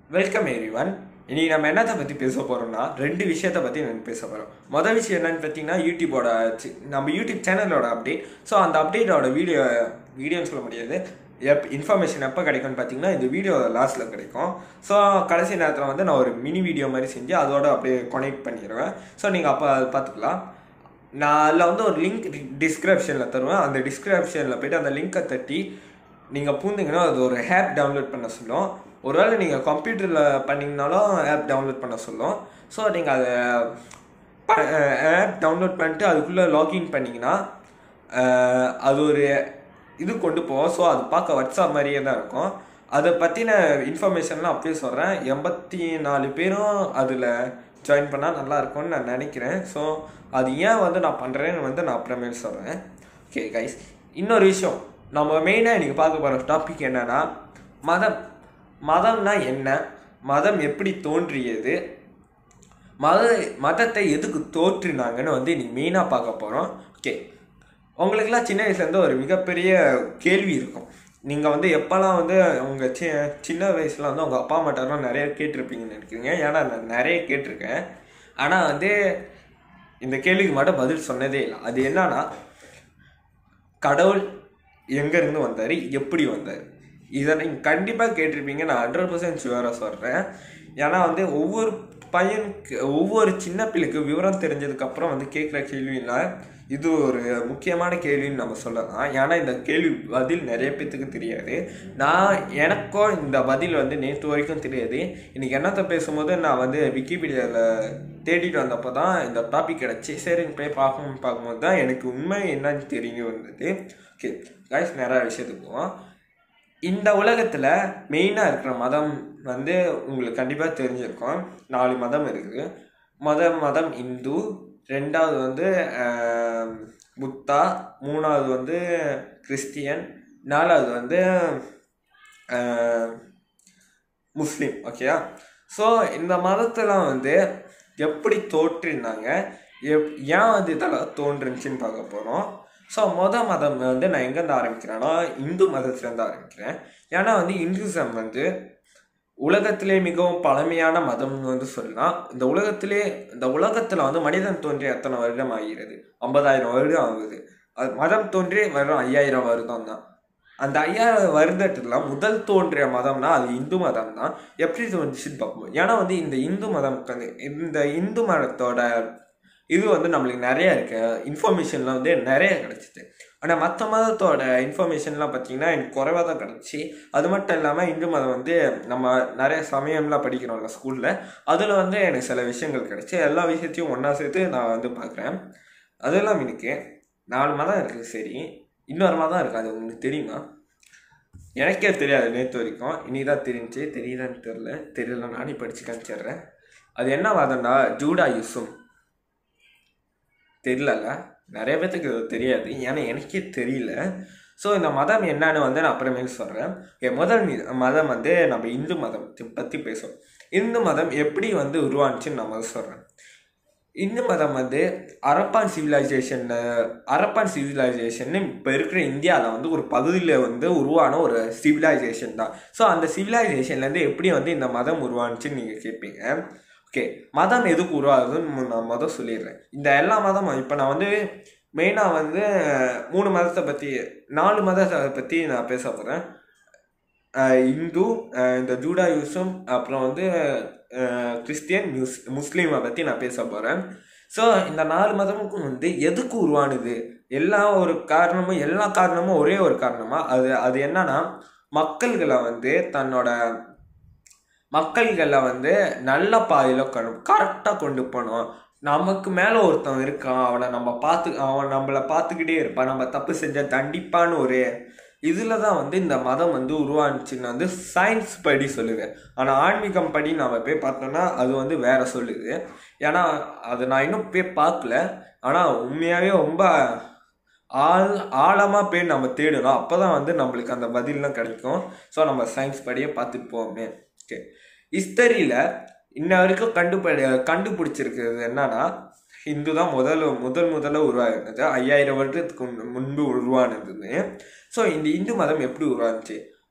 welcome everyone இன்னைக்கு நம்ம என்னத்தை பற்றி பேச போகிறோம்னா ரெண்டு விஷயத்தை பற்றி நம்ம பேச போகிறோம் மொதல் விஷயம் என்னன்னு பார்த்தீங்கன்னா யூடியூபோட சி- நம்ம யூடியூப் சேனலோட அப்டேட் ஸோ அந்த அப்டேட்டோட வீடியோ வீடியோன்னு சொல்ல முடியாது எப் இன்ஃபர்மேஷன் எப்போ கிடைக்கும்னு பார்த்தீங்கன்னா இந்த வீடியோ லாஸ்ட்டில் கிடைக்கும் ஸோ கடைசி நேரத்தில் வந்து நான் ஒரு மினி வீடியோ மாதிரி செஞ்சு அதோட அப்படியே கனெக்ட் பண்ணிடுவேன் ஸோ நீங்கள் அப்போ அதை பார்த்துக்கலாம் நான் அதில் வந்து ஒரு லிங்க் டிஸ்கிரிப்ஷனில் தருவேன் அந்த டிஸ்கிரிப்ஷனில் போயிட்டு அந்த லிங்கை தட்டி நீங்கள் பூந்தீங்கன்னா அது ஒரு ஆப் டவுன்லோட் பண்ண சொல்லும் ஒருவேளை நீங்கள் கம்ப்யூட்டரில் பண்ணிங்கனாலும் ஆப் டவுன்லோட் பண்ண சொல்லும் ஸோ நீங்கள் அதை ஆப் டவுன்லோட் பண்ணிட்டு அதுக்குள்ளே லாகின் பண்ணிங்கன்னா அஹ், அது ஒரு இது கொண்டு போவோம் ஸோ அது பார்க்க வாட்ஸ்அப் மாதிரியே தான் இருக்கும் அதை பற்றின இன்ஃபர்மேஷன்லாம் அப்படியே சொல்கிறேன் எண்பத்தி நாலு பேரும் அதில் ஜாயின் பண்ணால் நல்லா இருக்கும்னு நான் நினைக்கிறேன் ஸோ அது ஏன் வந்து நான் பண்ணுறேன்னு வந்து நான் அப்புறமேல் சொல்கிறேன் ஓகே கைஸ் இன்னொரு விஷயம் நம்ம மெயினாக இன்றைக்கி பார்க்க போகிற டாபிக் என்னன்னா மதம் மதம்னா என்ன மதம் எப்படி தோன்றியது மத மதத்தை எதுக்கு தோற்றினாங்கன்னு வந்து இன்னைக்கு மெயினாக பார்க்க போகிறோம் ஓகே உங்களுக்கெல்லாம் சின்ன வயசுலேருந்து ஒரு மிகப்பெரிய கேள்வி இருக்கும் நீங்கள் வந்து எப்போல்லாம் வந்து உங்கள் சி சின்ன வயசில் வந்து உங்கள் அப்பா அம்மாட்டாரும் நிறைய கேட்டிருப்பீங்கன்னு நினைக்கிறீங்க ஏன்னா நான் நிறைய கேட்டிருக்கேன் ஆனால் வந்து இந்த கேள்விக்கு மட்டும் பதில் சொன்னதே இல்லை அது என்னன்னா கடவுள் எங்கேருந்து வந்தார் எப்படி வந்தார் இதை நீங்கள் கண்டிப்பாக கேட்டிருப்பீங்க நான் ஹண்ட்ரட் பர்சன்ட் ஷுவராக சொல்கிறேன் ஏன்னா வந்து ஒவ்வொரு பையனுக்கு ஒவ்வொரு சின்ன பிள்ளைக்கு விவரம் தெரிஞ்சதுக்கப்புறம் வந்து கேட்குற கேள்வினா இது ஒரு முக்கியமான கேள்வின்னு நம்ம சொல்லலாம் ஏன்னா இந்த கேள்வி பதில் நிறைய பேத்துக்கு தெரியாது நான் எனக்கும் இந்த பதில் வந்து நேற்று வரைக்கும் தெரியாது இன்னைக்கு என்னத்தை பேசும்போது நான் வந்து விக்கிபீடியாவில் தேடிட்டு வந்தப்போ தான் இந்த டாபிக் கிடச்சி சரி போய் பார்க்கணும்னு பார்க்கும்போது தான் எனக்கு உண்மை என்னன்னு தெரிய வந்தது ஓகே கைஸ் நிறையா விஷயத்துக்கு போவோம் இந்த உலகத்தில் மெயினாக இருக்கிற மதம் வந்து உங்களுக்கு கண்டிப்பாக தெரிஞ்சிருக்கும் நாலு மதம் இருக்குது மத மதம் இந்து ரெண்டாவது வந்து ஆஹ், புத்தா மூணாவது வந்து கிறிஸ்டியன் நாலாவது வந்து ஆஹ், முஸ்லீம் ஓகேயா ஸோ இந்த மதத்தெல்லாம் வந்து எப்படி தோற்றிருந்தாங்க எப் ஏன் வந்து இதெல்லாம் தோன்றுச்சுன்னு பார்க்க போகிறோம் ஸோ மொத மதம் வந்து நான் எங்கேருந்து ஆரம்பிக்கிறேன்னா இந்து மதத்துலேருந்து ஆரம்பிக்கிறேன் ஏன்னா வந்து இந்துசம் வந்து உலகத்திலே மிகவும் பழமையான மதம்னு வந்து சொல்லலாம் இந்த உலகத்திலே இந்த உலகத்தில் வந்து மனிதன் தோன்றிய எத்தனை வருடம் ஆகிறது ஐம்பதாயிரம் வருடம் ஆகுது அது மதம் தோன்றி வெறும் ஐயாயிரம் வருடம் தான் அந்த ஐயாயிரம் வருடத்துல முதல் தோன்றிய மதம்னா அது இந்து மதம் தான் எப்படி தோன்றுச்சுன்னு பார்ப்போம் ஏன்னா வந்து இந்த இந்து மதம் வந்து- இந்த இந்து மதத்தோட இது வந்து நம்மளுக்கு நிறைய இருக்கு இன்ஃபர்மேஷன்லாம் வந்து நிறைய கிடச்சிது ஆனால் மற்ற மதத்தோட இன்ஃபர்மேஷன்லாம் பார்த்தீங்கன்னா எனக்கு குறைவாக தான் கிடச்சி அது மட்டும் இல்லாமல் இந்து மதம் வந்து நம்ம நிறைய சமயம்லாம் படிக்கிறோம்ல ஸ்கூலில் அதில் வந்து எனக்கு சில விஷயங்கள் கிடச்சி எல்லா விஷயத்தையும் ஒன்றா சேர்த்து நான் வந்து பார்க்குறேன் அதெல்லாம் எனக்கு நாலு மதம் இருக்குது சரி இன்னொரு மதம் இருக்குது அது உங்களுக்கு தெரியுமா எனக்கே தெரியாது நேற்று வரைக்கும் இனி தான் தெரிஞ்சு தெரியுதான்னு தெரில தெரியல நானே படித்து காமிச்சிடுறேன் அது என்ன மதம்னா ஜூடா யூசும் தெரியலல்ல நிறைய பேத்துக்கு இது தெரியாது ஏன்னா எனக்கே தெரியல ஸோ இந்த மதம் என்னன்னு வந்து நான் அப்புறமேல் சொல்கிறேன் என் முதல் மி- மதம் வந்து நம்ம இந்து மதம் பற்றி பேசுவோம் இந்து மதம் எப்படி வந்து உருவானுச்சுன்னு நான் முதல்ல சொல்கிறேன் இந்து மதம் வந்து அரப்பான் சிவிலைசேஷன் அரப்பான் சிவிலைசேஷன் இப்போ இருக்கிற இந்தியாவில் வந்து ஒரு பகுதியில் வந்து உருவான ஒரு சிவிலைசேஷன் தான் ஸோ அந்த சிவிலைசேஷன்லேருந்து எப்படி வந்து இந்த மதம் உருவானுச்சுன்னு நீங்கள் கேட்பீங்க ஓகே மதம் எதுக்கு உருவாகுதுன்னு நான் மொதல் சொல்லிடுறேன் இந்த எல்லா மதமும் இப்போ நான் வந்து மெயினாக வந்து மூணு மதத்தை பற்றி நாலு மதத்தை பற்றி நான் பேச போகிறேன் இந்து அஹ் இந்த ஜூடாயூசம் அப்புறம் வந்து அஹ், கிறிஸ்டியன் முஸ் முஸ்லீமை பற்றி நான் பேச போகிறேன் ஸோ இந்த நாலு மதமுக்கும் வந்து எதுக்கு உருவானுது எல்லா ஒரு காரணமும் எல்லா காரணமும் ஒரே ஒரு காரணமாக அது அது என்னன்னா மக்கள்களை வந்து தன்னோட மக்கள்களை வந்து நல்ல பாதையில் கரெக்டாக கொண்டு போகணும் நமக்கு மேலே ஒருத்தன் இருக்கான் அவனை நம்ம பார்த்து அவன் நம்மளை பார்த்துக்கிட்டே இருப்பான் நம்ம தப்பு செஞ்சால் தண்டிப்பான்னு ஒரு இதில் தான் வந்து இந்த மதம் வந்து உருவானுச்சுன்னு வந்து சயின்ஸ் படி சொல்லுது ஆனால் ஆன்மீகம் படி நம்ம போய் பார்த்தோம்னா அது வந்து வேற சொல்லுது ஏன்னா அது நான் இன்னும் போய் பார்க்கல ஆனால் உண்மையாகவே ரொம்ப ஆழ் ஆழமாக போய் நம்ம தேடணும் அப்போ தான் வந்து நம்மளுக்கு அந்த பதில்லாம் கிடைக்கும் ஸோ நம்ம சயின்ஸ் படியே பார்த்துட்டு போவோமே ஓகே ஹிஸ்டரியில் இன்ன வரைக்கும் கண்டுபடி கண்டுபிடிச்சிருக்கிறது என்னன்னா ஹிந்து தான் முதல் முதல் முதல்ல உருவாகிருந்தது ஐயாயிரம் வருடத்துக்கு முன்- முன்பு உருவானதுன்னு ஸோ இந்த இந்து மதம் எப்படி உருவானுச்சு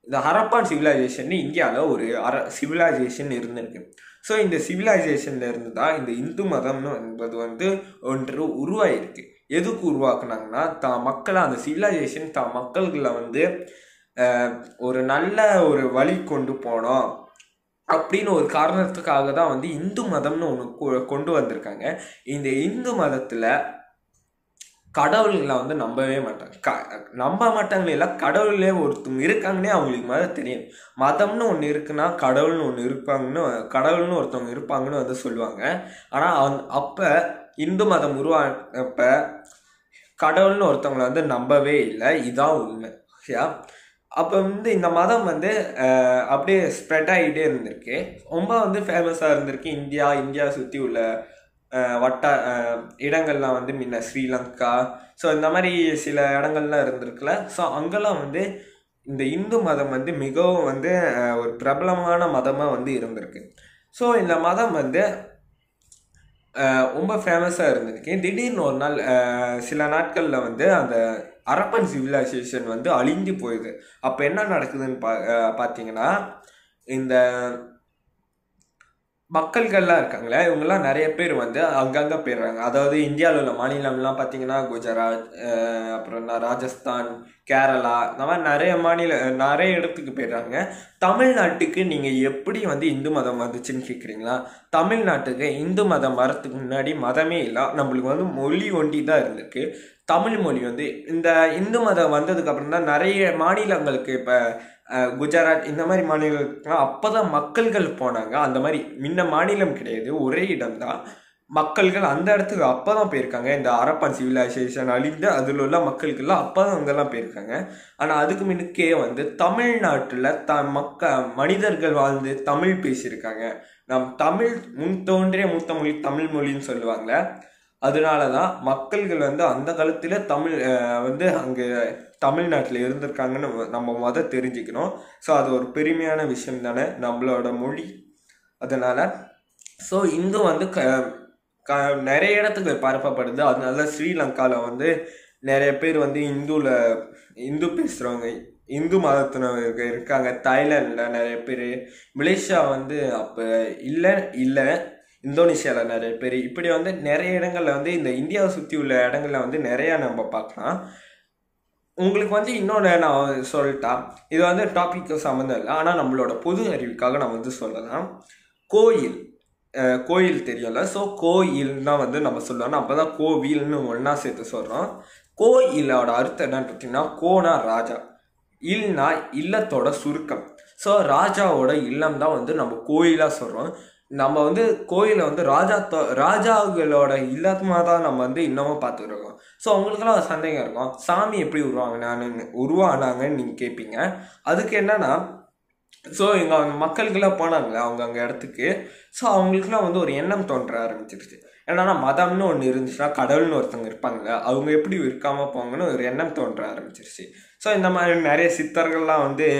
இந்த ஹரப்பான் சிவிலைசேஷன் இந்தியாவில் ஒரு அர சிவிலைசேஷன் இருந்திருக்கு ஸோ இந்த சிவிலைசேஷன்ல இருந்து தான் இந்த இந்து மதம்னு என்பது வந்து ஒன்று உருவாயிருக்கு எதுக்கு உருவாக்குனாங்கன்னா தான் மக்களை அந்த சிவிலைசேஷன் தான் மக்கள்களை வந்து அஹ், ஒரு நல்ல ஒரு வழி கொண்டு போனோம் அப்படின்னு ஒரு காரணத்துக்காக தான் வந்து இந்து மதம்னு ஒன்று கொண்டு வந்திருக்காங்க இந்த இந்து மதத்தில் கடவுள்களை வந்து நம்பவே மாட்டாங்க க நம்ப மாட்டாங்களே இல்லை கடவுளே ஒருத்தவங்க இருக்காங்கன்னே அவங்களுக்கு மேலே தெரியும் மதம்னு ஒன்று இருக்குன்னா கடவுள்னு ஒன்று இருப்பாங்கன்னு கடவுள்னு ஒருத்தவங்க இருப்பாங்கன்னு வந்து சொல்லுவாங்க ஆனால் அந் அப்போ இந்து மதம் உருவானப்ப கடவுள்னு ஒருத்தவங்களை வந்து நம்பவே இல்லை இதான் உண்மை சரியா அப்போ வந்து இந்த மதம் வந்து அஹ், அப்படியே ஸ்ப்ரெட் ஆகிட்டே இருந்திருக்கு ரொம்ப வந்து ஃபேமஸாக இருந்திருக்கு இந்தியா இந்தியா சுற்றி உள்ள அஹ், வட்டா அஹ், இடங்கள்லாம் வந்து முன்ன ஸ்ரீலங்கா ஸோ இந்த மாதிரி சில இடங்கள்லாம் இருந்திருக்குல்ல ஸோ அங்கெல்லாம் வந்து இந்த இந்து மதம் வந்து மிகவும் வந்து அஹ், ஒரு பிரபலமான மதமாக வந்து இருந்திருக்கு ஸோ இந்த மதம் வந்து அஹ், ரொம்ப ஃபேமஸாக இருந்திருக்கு திடீர்னு ஒரு நாள் அஹ், சில நாட்களில் வந்து அந்த அரப்பன் சிவிலைசேஷன் வந்து அழிஞ்சு போயிடுது அப்போ என்ன நடக்குதுன்னு பா அஹ், பார்த்தீங்கன்னா இந்த மக்கள்கள்லாம் இருக்காங்களே இவங்கெல்லாம் நிறைய பேர் வந்து அங்கங்கே போயிடுறாங்க அதாவது இந்தியாவில் உள்ள மாநிலம்லாம் பார்த்தீங்கன்னா குஜராத் அஹ், அப்புறம் என்ன ராஜஸ்தான் கேரளா இந்த மாதிரி நிறைய மாநில நிறைய இடத்துக்கு போயிடுறாங்க தமிழ்நாட்டுக்கு நீங்கள் எப்படி வந்து இந்து மதம் வந்துச்சுன்னு கேட்குறீங்களா தமிழ்நாட்டுக்கு இந்து மதம் வரத்துக்கு முன்னாடி மதமே இல்லை நம்மளுக்கு வந்து மொழி ஒண்டி தான் இருந்திருக்கு தமிழ் மொழி வந்து இந்த இந்து மதம் வந்ததுக்கு அப்புறம் தான் நிறைய மாநிலங்களுக்கு இப்போ குஜராத் இந்த மாதிரி மாநிலங்களுக்குலாம் அப்போ தான் மக்கள்கள் போனாங்க அந்த மாதிரி முன்ன மாநிலம் கிடையாது ஒரே இடம்தான் மக்கள்கள் அந்த இடத்துக்கு அப்போ தான் போயிருக்காங்க இந்த அரப்பன் சிவிலைசேஷன் அழிந்து அதில் உள்ள மக்களுக்கெல்லாம் அப்போ தான் அங்கெல்லாம் போயிருக்காங்க ஆனால் அதுக்கு முன்னுக்கே வந்து தமிழ்நாட்டில் த மக்க மனிதர்கள் வாழ்ந்து தமிழ் பேசியிருக்காங்க நம் தமிழ் முன் தோன்றிய மூத்த மொழி தமிழ் மொழின்னு சொல்லுவாங்க அதனால தான் மக்கள்கள் வந்து அந்த காலத்தில் தமிழ் அஹ், வந்து அங்கே தமிழ்நாட்டில் இருந்திருக்காங்கன்னு நம்ம- நம்ம முத தெரிஞ்சுக்கணும் ஸோ அது ஒரு பெருமையான விஷயம் தானே நம்மளோட மொழி அதனால் ஸோ இந்து வந்து க க நிறைய இடத்துக்கு பரப்பப்படுது அதனால ஸ்ரீலங்காவில் வந்து நிறைய பேர் வந்து இந்துவில் இந்து பேசுகிறவங்க இந்து மதத்தினர்கள் இருக்காங்க தாய்லாண்டில் நிறைய பேர் மலேசியா வந்து அப்போ இல்லை இல்லை இந்தோனேஷியாவில் நிறைய பேர் இப்படி வந்து நிறைய இடங்கள்ல வந்து இந்த இந்தியாவை சுற்றி உள்ள இடங்கள்ல வந்து நிறையா நம்ம பார்க்கலாம் உங்களுக்கு வந்து இன்னொன்று நான் சொல்லிட்டா இது வந்து டாபிக்கு சம்மந்தம் இல்லை ஆனால் நம்மளோட பொது அறிவுக்காக நான் வந்து சொல்லலாம் கோயில் அஹ் கோயில் தெரியும்ல ஸோ கோயில்னா வந்து நம்ம சொல்லணும் அப்போ தான் கோவில்னு ஒன்றா சேர்த்து சொல்கிறோம் கோயிலோட அர்த்தம் என்னன்னு பார்த்தீங்கன்னா கோனா ராஜா இல்னா இல்லத்தோட சுருக்கம் ஸோ ராஜாவோட இல்லம் தான் வந்து நம்ம கோயிலாக சொல்கிறோம் நம்ம வந்து கோயிலை வந்து ராஜா ராஜாக்களோட இல்லமாக தான் நம்ம வந்து இன்னமும் பார்த்துருக்கோம் ஸோ அவங்களுக்குலாம் ஒரு சந்தேகம் இருக்கும் சாமி எப்படி உருவாங்கினான்னு உருவானாங்கன்னு நீங்கள் கேட்பீங்க அதுக்கு என்னன்னா ஸோ இங்கே அவங்க மக்களுக்கெல்லாம் போனாங்களே அவங்க அங்கே இடத்துக்கு ஸோ அவங்களுக்குலாம் வந்து ஒரு எண்ணம் தோன்ற ஆரம்பிச்சிருச்சு என்னன்னா மதம்னு ஒன்று இருந்துச்சுன்னா கடவுள்னு ஒருத்தவங்க இருப்பாங்கல்ல அவங்க எப்படி இருக்காமல் போங்கன்னு ஒரு எண்ணம் தோன்ற ஆரம்பிச்சிருச்சு ஸோ இந்த மாதிரி நிறைய சித்தர்கள்லாம் வந்து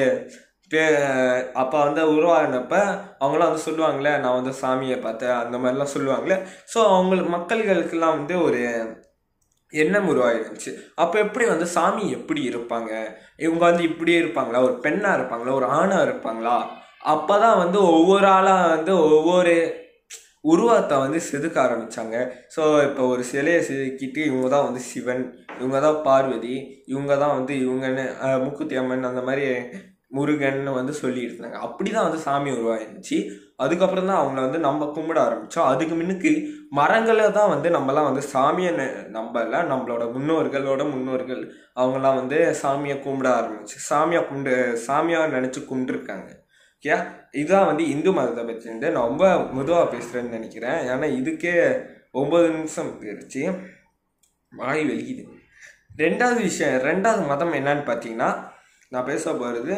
அப்போ வந்து உருவாகினப்ப அவங்களாம் வந்து சொல்லுவாங்களே நான் வந்து சாமியை பார்த்தேன் அந்த மாதிரிலாம் சொல்லுவாங்களே ஸோ அவங்களுக்கு மக்கள்களுக்கெல்லாம் வந்து ஒரு எண்ணம் உருவாயிருந்துச்சு அப்போ எப்படி வந்து சாமி எப்படி இருப்பாங்க இவங்க வந்து இப்படி இருப்பாங்களா ஒரு பெண்ணாக இருப்பாங்களா ஒரு ஆணாக இருப்பாங்களா அப்போ தான் வந்து ஒவ்வொரு ஆளாக வந்து ஒவ்வொரு உருவத்தை வந்து செதுக்க ஆரம்பித்தாங்க ஸோ இப்போ ஒரு சிலையை செதுக்கிட்டு இவங்க தான் வந்து சிவன் இவங்க தான் பார்வதி இவங்க தான் வந்து இவங்கன்னு அஹ், மூக்குத்தி அம்மன் அந்த மாதிரி முருகன்னு வந்து சொல்லிட்டு இருந்தாங்க அப்படி தான் வந்து சாமி உருவாயிருந்துச்சு அதுக்கப்புறம் தான் அவங்கள வந்து நம்ம கும்பிட ஆரம்பித்தோம் அதுக்கு முன்னுக்கு மரங்களை தான் வந்து நம்மலாம் வந்து சாமியை ந- நம்பல நம்மளோட முன்னோர்களோட முன்னோர்கள் அவங்களாம் வந்து சாமியை கும்பிட ஆரம்பிச்சு சாமியை கும்பிடு சாமியாக நினச்சி கும்பிட்டுருக்காங்க ஓகே இதுதான் வந்து இந்து மதத்தை பற்றி வந்து நான் ரொம்ப மெதுவாக பேசுகிறேன்னு நினைக்கிறேன் ஏன்னா இதுக்கே ஒம்பது நிமிஷம் போயிருச்சு வாய் வெளியுது ரெண்டாவது விஷயம் ரெண்டாவது மதம் என்னன்னு பார்த்தீங்கன்னா நான் பேச போகிறது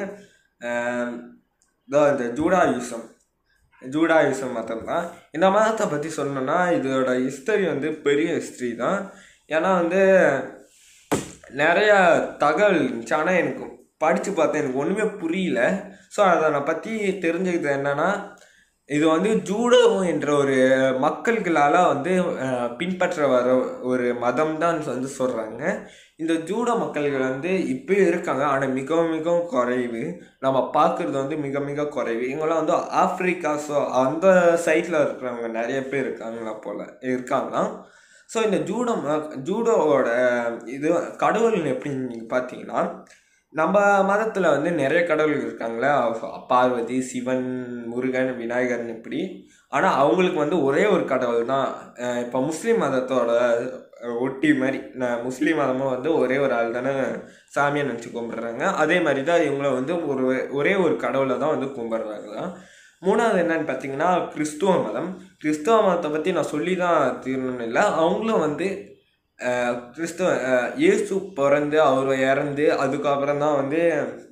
இந்த ஜூடாயுசம் ஜூடாயுசம் மதம் தான் இந்த மதத்தை பற்றி சொல்லணும்னா இதோட ஹிஸ்டரி வந்து பெரிய ஹிஸ்ட்ரி தான் ஏன்னா வந்து நிறைய தகவல் இருந்துச்சு ஆனால் எனக்கு படித்து பார்த்தேன் எனக்கு ஒன்றுமே புரியல ஸோ அதை நான் பற்றி தெரிஞ்சுக்கிட்டது என்னென்னா இது வந்து ஜூடோ என்ற ஒரு மக்கள்களால் வந்து அஹ், பின்பற்ற வர ஒரு மதம் தான் வந்து சொல்கிறாங்க இந்த ஜூடோ மக்கள்கள் வந்து இப்பயும் இருக்காங்க ஆனால் மிகவும் மிகவும் குறைவு நம்ம பார்க்குறது வந்து மிக மிக குறைவு இவங்களாம் வந்து ஆப்பிரிக்கா ஸோ அந்த சைடில் இருக்கிறவங்க நிறைய பேர் இருக்காங்களா போல் இருக்காங்களாம் ஸோ இந்த ஜூடோ ம- ஜூடோவோட இது கடவுள்னு எப்படி நீங்கள் பார்த்தீங்கன்னா நம்ம மதத்தில் வந்து நிறைய கடவுள்கள் இருக்காங்களே பார்வதி சிவன் முருகன் விநாயகர்னு இப்படி ஆனால் அவங்களுக்கு வந்து ஒரே ஒரு கடவுள் தான் இப்போ முஸ்லீம் மதத்தோட அஹ், ஒட்டி மாதிரி நான் முஸ்லீம் மதமும் வந்து ஒரே ஒரு ஆள் தானே சாமியை நினச்சி கும்பிட்றாங்க அதே மாதிரி தான் இவங்களும் வந்து ஒரு ஒரே ஒரு கடவுளை தான் வந்து கும்பிட்றாங்களாம் மூணாவது என்னன்னு பார்த்தீங்கன்னா கிறிஸ்துவ மதம் கிறிஸ்துவ மதத்தை பற்றி நான் சொல்லி தான் தீரணும்னு இல்லை அவங்களும் வந்து அஹ், கிறிஸ்துவ அஹ், இயேசு பிறந்து அவர் இறந்து அதுக்கப்புறம் தான் வந்து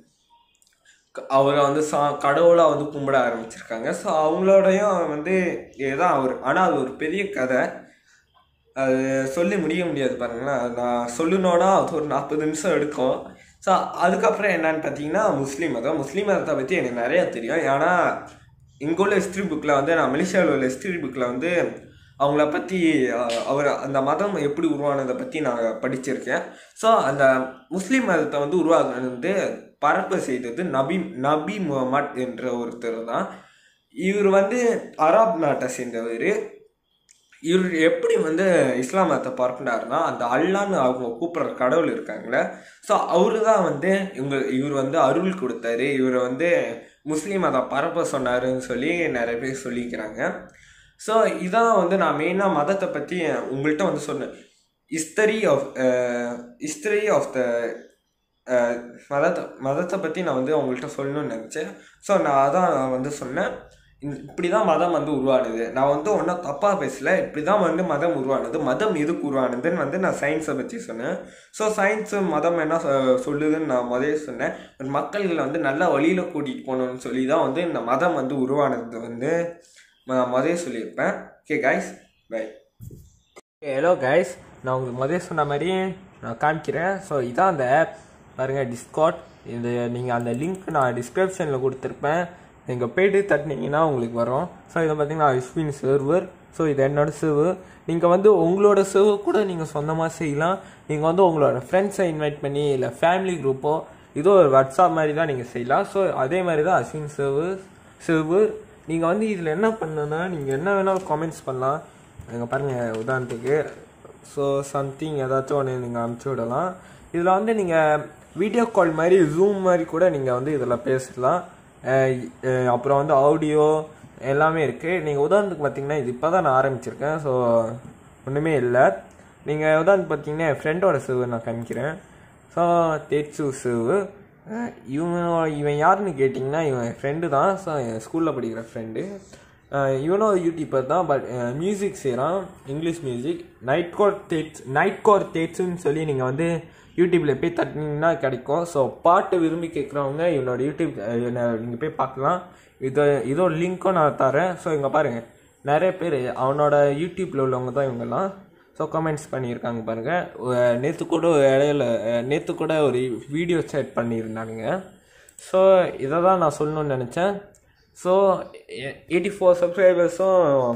க- அவரை வந்து சா கடவுளாக வந்து கும்பிட ஆரம்பிச்சிருக்காங்க ஸோ அவங்களோடையும் வந்து இதுதான் அவர் ஆனால் அது ஒரு பெரிய கதை அது சொல்லி முடிய முடியாது பாருங்களேன் அது நான் சொல்லணுன்னா அது ஒரு நாற்பது நிமிஷம் எடுக்கும் ஸோ அதுக்கப்புறம் என்னன்னு பார்த்தீங்கன்னா முஸ்லீம் மதம் முஸ்லீம் மதத்தை பற்றி எனக்கு நிறையா தெரியும் ஏன்னா இங்கே உள்ள ஹிஸ்ட்ரி புக்கில் வந்து நான் மலேசியாவில் உள்ள ஹிஸ்ட்ரி புக்கில் வந்து அவங்கள பற்றி அவர் அந்த மதம் எப்படி உருவானதை பற்றி நான் படிச்சிருக்கேன் ஸோ அந்த முஸ்லீம் மதத்தை வந்து உருவாக்குனது வந்து பரப்பு செய்தது நபி நபி முகமட் என்ற ஒருத்தர் தான் இவர் வந்து அரப் நாட்டை சேர்ந்தவர் இவர் எப்படி வந்து இஸ்லாம் மதத்தை பரப்புனாருன்னா அந்த அல்லான்னு அவங்க கூப்பிடுற கடவுள் இருக்காங்களே ஸோ அவரு தான் வந்து இவங்க இவர் வந்து அருள் கொடுத்தாரு இவர் வந்து முஸ்லீம் மதம் பரப்ப சொன்னாருன்னு சொல்லி நிறைய பேர் சொல்லிக்கிறாங்க ஸோ இதான் வந்து நான் மெயினாக மதத்தை பற்றி உங்கள்கிட்ட வந்து சொன்னேன் history of history of the மதத்தை மதத்தை பற்றி நான் வந்து அவங்கள்ட்ட சொல்லணும்னு நினச்சேன் ஸோ நான் அதான் வந்து சொன்னேன் இந்த- இப்படி தான் மதம் வந்து உருவானது நான் வந்து ஒன்றும் தப்பாக பேசல இப்படி தான் வந்து மதம் உருவானது மதம் எதுக்கு உருவானதுன்னு வந்து நான் சயின்ஸை பற்றி சொன்னேன் ஸோ சயின்ஸு மதம் என்ன சொ- சொல்லுதுன்னு நான் முதல்ல சொன்னேன் ஒரு மக்கள்களை வந்து நல்ல வழியில் கூட்டிகிட்டு போகணும்னு சொல்லி தான் வந்து இந்த மதம் வந்து உருவானது வந்து நான் முதல்ல சொல்லியிருப்பேன் okay guys bye hello guys நான் உங்களுக்கு முதல்ல சொன்ன மாதிரி நான் காமிக்கிறேன் ஸோ இதான் அந்த ஆப் பாருங்கள் டிஸ்காட் இந்த நீங்கள் அந்த லிங்க் நான் டிஸ்கிரிப்ஷனில் கொடுத்துருப்பேன் நீங்கள் போய்ட்டு தட்டினீங்கன்னா உங்களுக்கு வரும் ஸோ இதை பார்த்தீங்கன்னா அஸ்வின் சர்வர் ஸோ இது என்னோட சர்வர் நீங்கள் வந்து உங்களோட சர்வர் கூட நீங்கள் சொந்தமாக செய்யலாம் நீங்கள் வந்து உங்களோட ஃப்ரெண்ட்ஸை இன்வைட் பண்ணி இல்லை ஃபேமிலி குரூப்போ இதோ ஒரு வாட்ஸ்அப் மாதிரி தான் நீங்கள் செய்யலாம் ஸோ அதே மாதிரி தான் அஸ்வின் சர்வர் சர்வர் நீங்கள் வந்து இதில் என்ன பண்ணணும்னா நீங்கள் என்ன வேணாலும் காமெண்ட்ஸ் பண்ணலாம் இங்கே பாருங்கள் உதாரணத்துக்கு ஸோ சம்திங் ஏதாச்சும் ஒன்று நீங்கள் அனுப்பிச்சி விடலாம் இதில் வந்து நீங்கள் வீடியோ கால் மாதிரி ஜூம் மாதிரி கூட நீங்கள் வந்து இதில் பேசலாம் அஹ் அஹ் அப்புறம் வந்து ஆடியோ எல்லாமே இருக்குது நீங்கள் உதாரணத்துக்கு பார்த்தீங்கன்னா இது இப்போ தான் நான் ஆரம்பிச்சிருக்கேன் ஸோ ஒன்றுமே இல்லை நீங்கள் உதாரணத்துக்கு பார்த்தீங்கன்னா என் ஃப்ரெண்டோட சிவு நான் காமிக்கிறேன் ஸோ தேட்சு சிவு இவன் இவன் யாருன்னு கேட்டிங்கன்னா இவன் ஃப்ரெண்டு தான் ஸோ என் ஸ்கூலில் படிக்கிற ஃப்ரெண்டு இவனும் ஒரு யூடியூபர் தான் பட் மியூசிக் செய்கிறான் English music nightcore that's nightcore தேட்ஸுன்னு சொல்லி நீங்கள் வந்து யூடியூப்பில் போய் தட்டினீங்கன்னா கிடைக்கும் ஸோ பாட்டு விரும்பி கேட்குறவங்க இவனோட யூடியூப் நீங்கள் போய் பார்க்கலாம் இது இதோட லிங்க்கும் நான் தரேன் ஸோ இங்கே பாருங்கள் நிறைய பேர் அவனோட யூடியூப்பில் உள்ளவங்க தான் இவங்கெல்லாம் ஸோ கமெண்ட்ஸ் பண்ணியிருக்காங்க பாருங்கள் நேற்று கூட ஒரு இடையில நேற்று கூட ஒரு வீடியோ சேட் பண்ணியிருந்தானுங்க ஸோ இதை தான் நான் சொல்லணும்னு நினச்சேன் ஸோ எயிட்டி ஃபோர் சப்ஸ்கிரைபர்ஸும்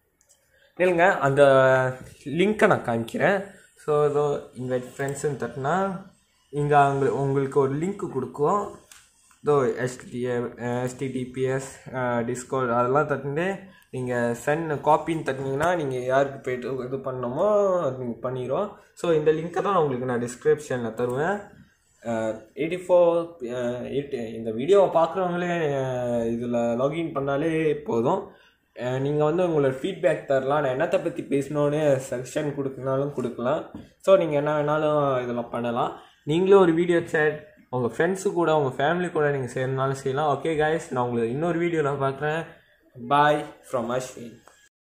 இல்லைங்க அந்த லிங்க்கை நான் காமிக்கிறேன் ஸோ இதோ இன்வைட் ஃப்ரெண்ட்ஸுன்னு தட்டினா இங்கே அவங்க உங்களுக்கு ஒரு லிங்க் கொடுக்கும் இதோ எஸ்டிஏ எஸ்டிடிபிஎஸ் டிஸ்கவுண்ட் அதெல்லாம் தட்டிட்டு நீங்கள் சென்ட் காப்பின்னு தட்டினீங்கன்னா நீங்கள் யாருக்கு போய்ட்டு இது பண்ணணுமோ அது நீங்கள் பண்ணிடும் ஸோ இந்த லிங்க்கை தான் உங்களுக்கு நான் டிஸ்கிரிப்ஷனில் தருவேன் எயிட்டி ஃபோர் எயிட் இந்த வீடியோவை பார்க்குறவங்களே இதில் லாகின் பண்ணாலே போதும் நீங்கள் வந்து உங்களோட ஃபீட்பேக் தரலாம் நான் என்னத்தை பற்றி பேசணுன்னு செக்ஷன் கொடுக்கனாலும் கொடுக்கலாம் ஸோ நீங்கள் என்ன வேணாலும் இதில் பண்ணலாம் நீங்களும் ஒரு வீடியோ சேட் உங்கள் ஃப்ரெண்ட்ஸு கூட உங்கள் ஃபேமிலி கூட நீங்கள் செய்யறதுனாலும் செய்யலாம் ஓகே guys நான் உங்களை இன்னொரு வீடியோவில் பார்க்குறேன் பாய் ஃப்ரம் அஸ்வின்